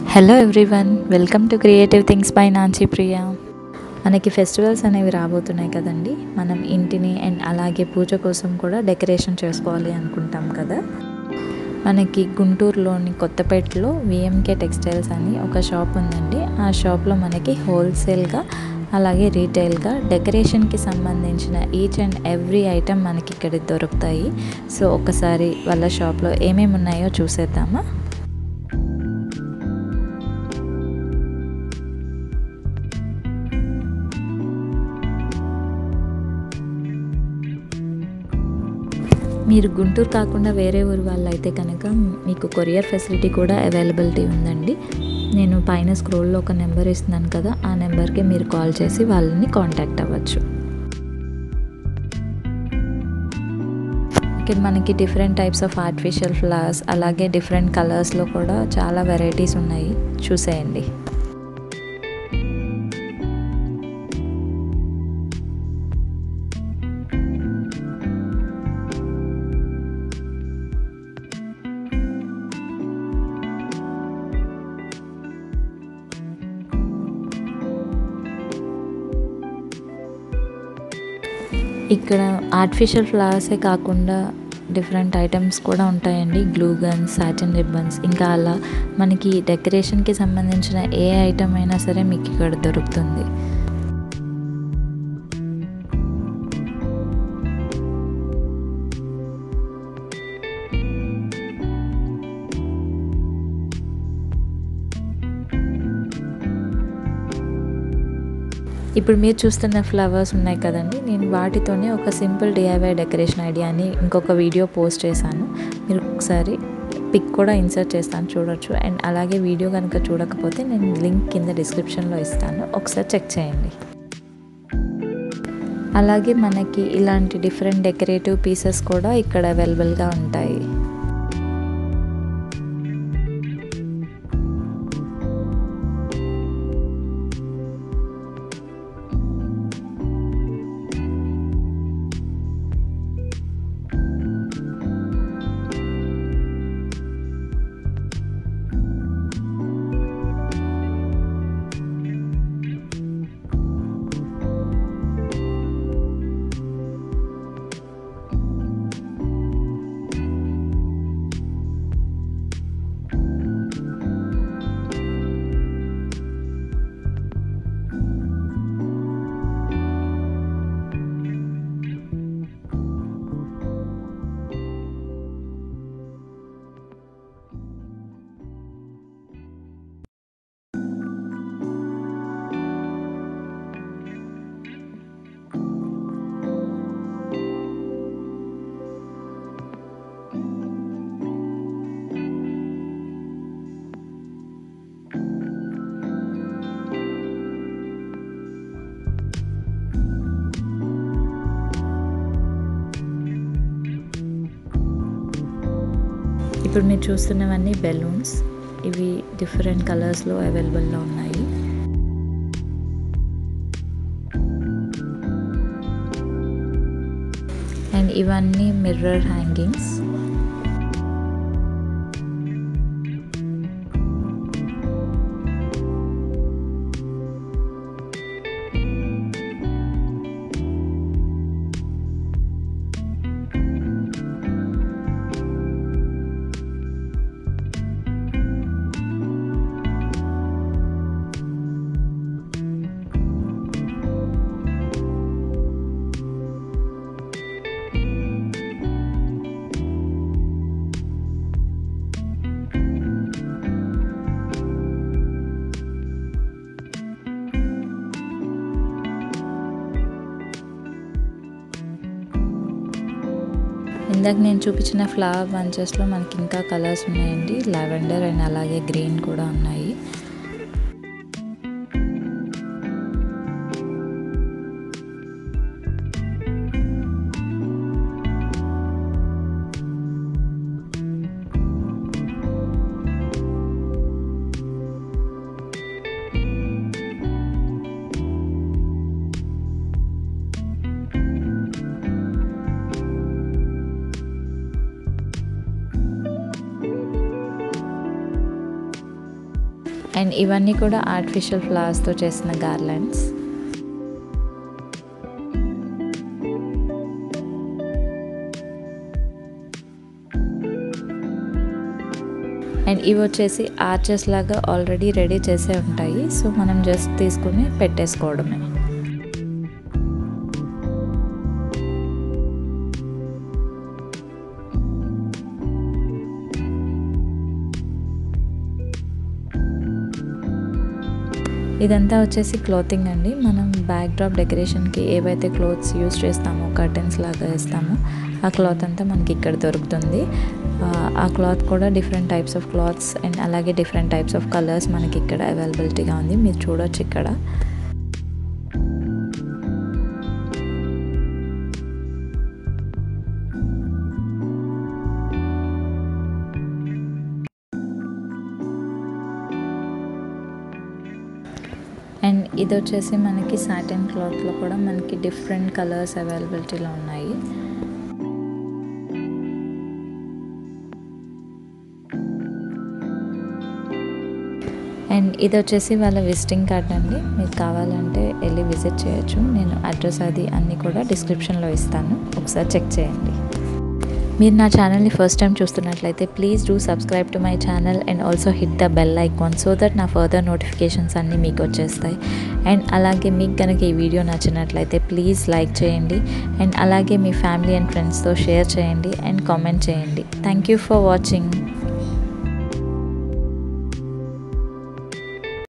hello everyone welcome to creative things by Nanchi Priya మనకి festivals అనేవి రాబోతున్నాయి కదండి మనం ఇంటిని అండ్ అలాగే పూజ కోసం కూడా డెకరేషన్ చేసుకోవాలి అనుకుంటాం కదా మనకి గుంటూరులోని కొత్తపేటలో విఎంకే టెక్స్టైల్స్ అని ఒక షాప్ ఉందండి ఆ షాప్లో మనకి హోల్సేల్గా అలాగే రీటైల్గా డెకరేషన్కి సంబంధించిన ఈచ్ అండ్ ఎవ్రీ ఐటెం మనకి ఇక్కడ దొరుకుతాయి సో ఒకసారి వాళ్ళ షాప్లో ఏమేమి ఉన్నాయో చూసేద్దామా మీరు గుంటూరు కాకుండా వేరే ఊరు వాళ్ళు అయితే కనుక మీకు కొరియర్ ఫెసిలిటీ కూడా అవైలబిలిటీ ఉందండి నేను పైన స్క్రోల్లో ఒక నెంబర్ ఇస్తున్నాను కదా ఆ నెంబర్కి మీరు కాల్ చేసి వాళ్ళని కాంటాక్ట్ అవ్వచ్చు ఇక్కడ మనకి different types of artificial flowers అలాగే డిఫరెంట్ కలర్స్లో కూడా చాలా వెరైటీస్ ఉన్నాయి చూసేయండి ఇక్కడ ఆర్టిఫిషియల్ ఫ్లవర్సే కాకుండా డిఫరెంట్ ఐటమ్స్ కూడా ఉంటాయండి గ్లూ గన్స్ సాటిన్ రిబ్బన్స్ ఇంకా అలా మనకి డెకరేషన్కి సంబంధించిన ఏ ఐటమ్ అయినా సరే మీకు ఇక్కడ దొరుకుతుంది ఇప్పుడు మీరు చూస్తున్న ఫ్లవర్స్ ఉన్నాయి కదండి నేను వాటితోనే ఒక సింపుల్ డిఐవై డెకరేషన్ ఐడియాని ఇంకొక వీడియో పోస్ట్ చేశాను మీరు ఒకసారి పిక్ కూడా ఇన్సర్ట్ చేస్తాను చూడొచ్చు అండ్ అలాగే వీడియో కనుక చూడకపోతే నేను లింక్ కింద డిస్క్రిప్షన్లో ఇస్తాను ఒకసారి చెక్ చేయండి అలాగే మనకి ఇలాంటి డిఫరెంట్ డెకరేటివ్ పీసెస్ కూడా ఇక్కడ అవైలబుల్గా ఉంటాయి ఇప్పుడు మీరు చూస్తున్నవన్నీ బెలూన్స్ ఇవి డిఫరెంట్ కలర్స్లో అవైలబుల్లో ఉన్నాయి అండ్ ఇవన్నీ మిర్రర్ హ్యాంగింగ్స్ ఇందాక నేను చూపించిన ఫ్లవర్ బంచెస్లో మనకి ఇంకా కలర్స్ ఉన్నాయండి లావెండర్ అండ్ అలాగే గ్రీన్ కూడా ఉన్నాయి అండ్ ఇవన్నీ కూడా ఆర్టిఫిషియల్ ఫ్లవర్స్తో చేసిన గార్లాండ్స్ అండ్ ఇవి వచ్చేసి ఆర్చెస్ లాగా ఆల్రెడీ రెడీ చేసే ఉంటాయి సో మనం జస్ట్ తీసుకుని పెట్టేసుకోవడమే ఇదంతా వచ్చేసి క్లోతింగ్ అండి మనం బ్యాక్ డ్రాప్ డెకరేషన్కి ఏవైతే క్లోత్స్ యూస్ చేస్తామో కర్టెన్స్ లాగా వేస్తామో ఆ క్లాత్ అంతా మనకి ఇక్కడ దొరుకుతుంది ఆ క్లాత్ కూడా different types of cloths and అలాగే డిఫరెంట్ టైప్స్ ఆఫ్ కలర్స్ మనకి ఇక్కడ అవైలబిలిటీగా ఉంది మీరు చూడొచ్చు ఇక్కడ అండ్ ఇది వచ్చేసి మనకి సాటిన్ క్లాత్లో కూడా మనకి డిఫరెంట్ కలర్స్ అవైలబిలిటీలో ఉన్నాయి అండ్ ఇది వచ్చేసి వాళ్ళ విజిటింగ్ కార్డ్ అండి మీకు కావాలంటే వెళ్ళి విజిట్ చేయొచ్చు నేను అడ్రస్ అది అన్నీ కూడా డిస్క్రిప్షన్లో ఇస్తాను ఒకసారి చెక్ చేయండి మీరు నా ఛానల్ని ఫస్ట్ టైం చూస్తున్నట్లయితే please do subscribe to my channel and also hit the bell icon so that నా ఫర్దర్ నోటిఫికేషన్స్ అన్నీ మీకు వచ్చేస్తాయి అండ్ అలాగే మీకు కనుక ఈ వీడియో నచ్చినట్లయితే ప్లీజ్ లైక్ చేయండి అండ్ అలాగే మీ ఫ్యామిలీ అండ్ ఫ్రెండ్స్తో షేర్ చేయండి అండ్ కామెంట్ చేయండి థ్యాంక్ యూ ఫర్ వాచింగ్